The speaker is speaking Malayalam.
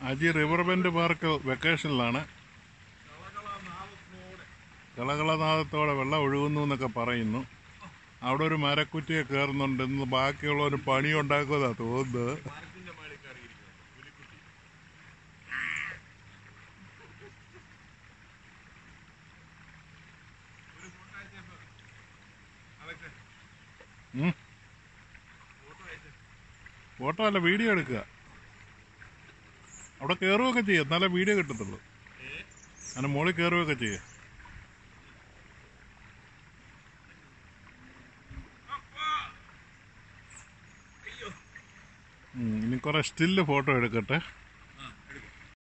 അജി റിവർ ബെൻഡ് പാർക്ക് വെക്കേഷനിലാണ് കളകളനാദത്തോടെ വെള്ളം ഒഴുകുന്നു എന്നൊക്കെ പറയുന്നു അവിടെ ഒരു മരക്കുറ്റിയെ കയറുന്നുണ്ട് ഇന്ന് ബാക്കിയുള്ളവർ പണി ഉണ്ടാക്കുന്നതാ തോന്നുന്നത് ഉം. ഫോട്ടോ അല്ല വീഡിയോ എടുക്കുക അവിടെ കയറുകയൊക്കെ ചെയ്യുക എന്നാലേ വീഡിയോ കിട്ടത്തുള്ളൂ അതിന് മുകളിൽ കയറുകയൊക്കെ ചെയ്യുക ഉം, ഇനി കുറെ സ്റ്റില്ല് ഫോട്ടോ എടുക്കട്ടെ